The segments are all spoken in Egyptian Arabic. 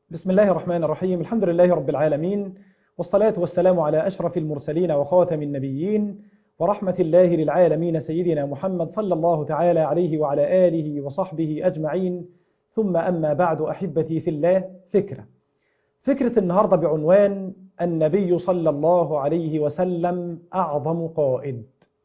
بسم الله الرحمن الرحيم الحمد لله رب العالمين والصلاة والسلام على أشرف المرسلين وخاتم النبيين ورحمة الله للعالمين سيدنا محمد صلى الله تعالى عليه وعلى آله وصحبه أجمعين ثم أما بعد أحبتي في الله فكرة فكرة النهاردة بعنوان النبي صلى الله عليه وسلم أعظم قائد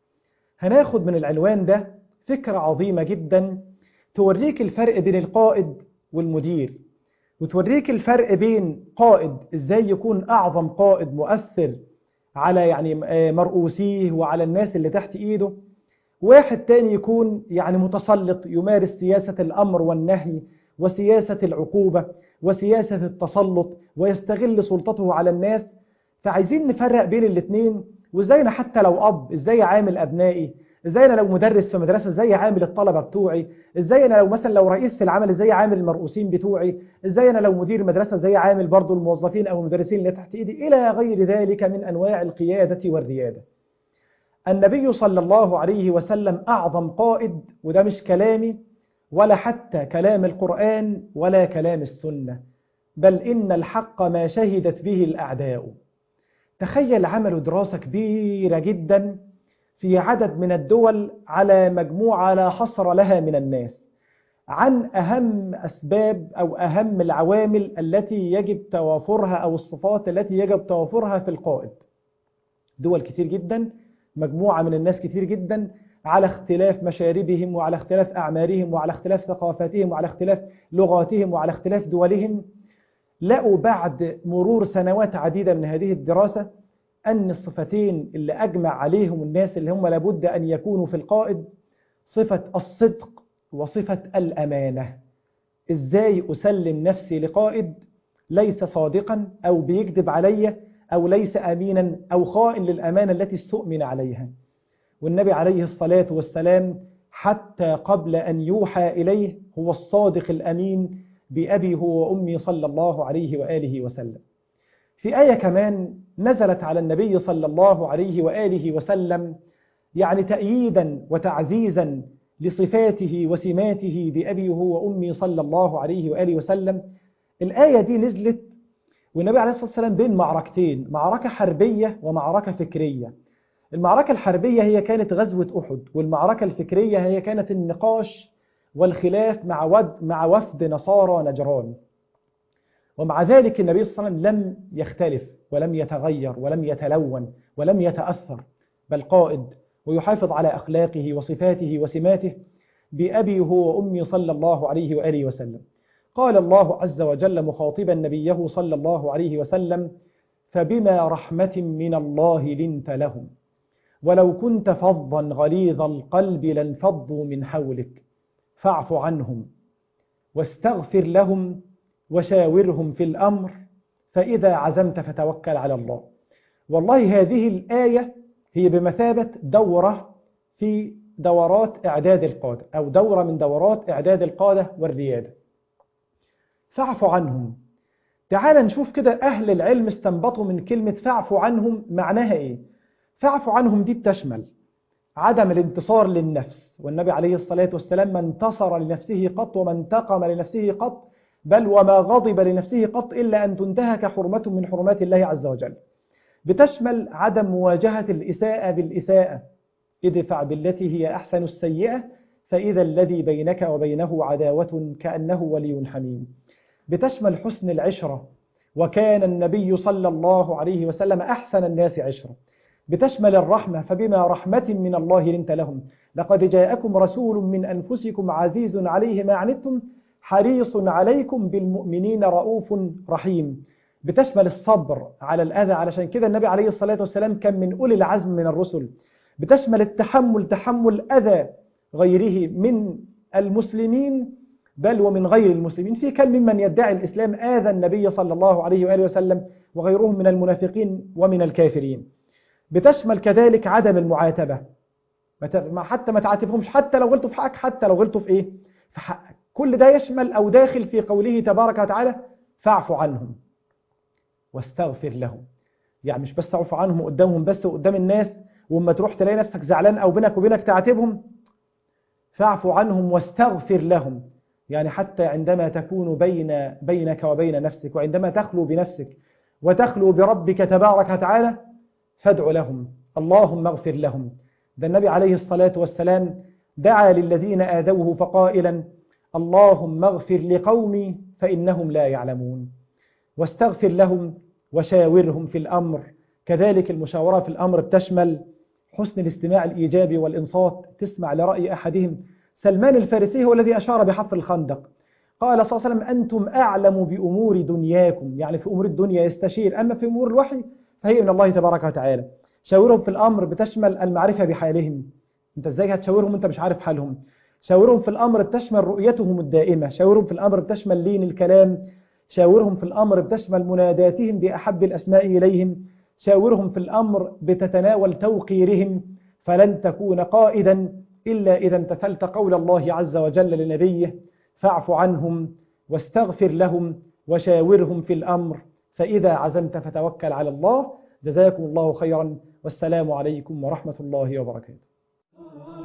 هناخد من العنوان ده فكرة عظيمة جدا توريك الفرق بين القائد والمدير وتوريك الفرق بين قائد ازاي يكون اعظم قائد مؤثر على يعني مرؤوسيه وعلى الناس اللي تحت ايده واحد تاني يكون يعني متسلط يمارس سياسة الامر والنهي وسياسة العقوبة وسياسة التسلط ويستغل سلطته على الناس فعايزين نفرق بين الاثنين وازاي انا حتى لو اب ازاي عامل ابنائي ازاي انا لو مدرس في مدرسه ازاي عامل الطلبه بتوعي ازاي انا لو مثلا لو رئيس في العمل ازاي عامل المرؤوسين بتوعي ازاي انا لو مدير مدرسه ازاي عامل برضو الموظفين او المدرسين اللي تحت ايدي الى غير ذلك من انواع القياده والرياده النبي صلى الله عليه وسلم اعظم قائد وده مش كلامي ولا حتى كلام القران ولا كلام السنه بل ان الحق ما شهدت به الاعداء تخيل عملوا دراسه كبيره جدا في عدد من الدول على مجموعة لا حصر لها من الناس عن أهم أسباب أو أهم العوامل التي يجب توافرها أو الصفات التي يجب توافرها في القائد دول كتير جدا مجموعة من الناس كتير جدا على اختلاف مشاربهم وعلى اختلاف أعمارهم وعلى اختلاف ثقافاتهم وعلى اختلاف لغاتهم وعلى اختلاف دولهم لقوا بعد مرور سنوات عديدة من هذه الدراسة أن الصفتين اللي أجمع عليهم الناس اللي هم لابد أن يكونوا في القائد صفة الصدق وصفة الأمانة إزاي أسلم نفسي لقائد ليس صادقا أو بيكذب علي أو ليس أمينا أو خائن للأمانة التي استؤمن عليها والنبي عليه الصلاة والسلام حتى قبل أن يوحى إليه هو الصادق الأمين بأبي هو وأمي صلى الله عليه وآله وسلم في آية كمان نزلت على النبي صلى الله عليه وآله وسلم يعني تأييدا وتعزيزا لصفاته وسماته بأبي هو وأمي صلى الله عليه وآله وسلم الآية دي نزلت والنبي عليه الصلاة والسلام بين معركتين معركة حربية ومعركة فكرية المعركة الحربية هي كانت غزوة أحد والمعركة الفكرية هي كانت النقاش والخلاف مع, ود مع وفد نصارى نجران ومع ذلك النبي صلى الله عليه وسلم لم يختلف ولم يتغير ولم يتلون ولم يتأثر بل قائد ويحافظ على أخلاقه وصفاته وسماته بأبي هو وأمي صلى الله عليه وآله وسلم قال الله عز وجل مخاطبا نبيه صلى الله عليه وسلم فبما رحمة من الله لنت لهم ولو كنت فظا غليظ القلب لانفضوا من حولك فاعف عنهم واستغفر لهم وشاورهم في الأمر فإذا عزمت فتوكل على الله والله هذه الآية هي بمثابة دورة في دورات إعداد القادة أو دورة من دورات إعداد القادة والريادة فاعف عنهم تعال نشوف كده أهل العلم استنبطوا من كلمة فاعف عنهم معناها إيه فاعف عنهم دي بتشمل عدم الانتصار للنفس والنبي عليه الصلاة والسلام ما انتصر لنفسه قط وما انتقم لنفسه قط بل وما غضب لنفسه قط إلا أن تنتهك حرمة من حرمات الله عز وجل بتشمل عدم مواجهة الإساءة بالإساءة ادفع بالتي هي أحسن السيئة فإذا الذي بينك وبينه عداوة كأنه ولي حميم بتشمل حسن العشرة وكان النبي صلى الله عليه وسلم أحسن الناس عشرة بتشمل الرحمة فبما رحمة من الله لنت لهم لقد جاءكم رسول من أنفسكم عزيز عليه ما عنتم حريص عليكم بالمؤمنين رؤوف رحيم بتشمل الصبر على الأذى علشان كده النبي عليه الصلاة والسلام كان من أولي العزم من الرسل بتشمل التحمل تحمل أذى غيره من المسلمين بل ومن غير المسلمين في كان ممن يدعي الإسلام آذى النبي صلى الله عليه وآله وسلم وغيرهم من المنافقين ومن الكافرين بتشمل كذلك عدم المعاتبة حتى ما تعاتبهمش حتى لو غلطوا في حقك حتى لو غلطوا في إيه في حقك كل ده يشمل أو داخل في قوله تبارك وتعالى فاعف عنهم واستغفر لهم يعني مش بس تعفو عنهم قدامهم بس وقدام الناس وما تروح تلاقي نفسك زعلان أو بينك وبينك تعاتبهم فاعف عنهم واستغفر لهم يعني حتى عندما تكون بين بينك وبين نفسك وعندما تخلو بنفسك وتخلو بربك تبارك وتعالى فادع لهم اللهم اغفر لهم ده النبي عليه الصلاة والسلام دعا للذين آذوه فقائلا اللهم اغفر لقومي فإنهم لا يعلمون واستغفر لهم وشاورهم في الأمر كذلك المشاورة في الأمر بتشمل حسن الاستماع الإيجابي والإنصات تسمع لرأي أحدهم سلمان الفارسي هو الذي أشار بحفر الخندق قال صلى الله عليه وسلم أنتم أعلم بأمور دنياكم يعني في أمور الدنيا يستشير أما في أمور الوحي فهي من الله تبارك وتعالى شاورهم في الأمر بتشمل المعرفة بحالهم أنت إزاي هتشاورهم أنت مش عارف حالهم شاورهم في الأمر بتشمل رؤيتهم الدائمة شاورهم في الأمر بتشمل لين الكلام شاورهم في الأمر بتشمل مناداتهم بأحب الأسماء إليهم شاورهم في الأمر بتتناول توقيرهم فلن تكون قائدا إلا إذا امتثلت قول الله عز وجل لنبيه فاعف عنهم واستغفر لهم وشاورهم في الأمر فإذا عزمت فتوكل على الله جزاكم الله خيرا والسلام عليكم ورحمة الله وبركاته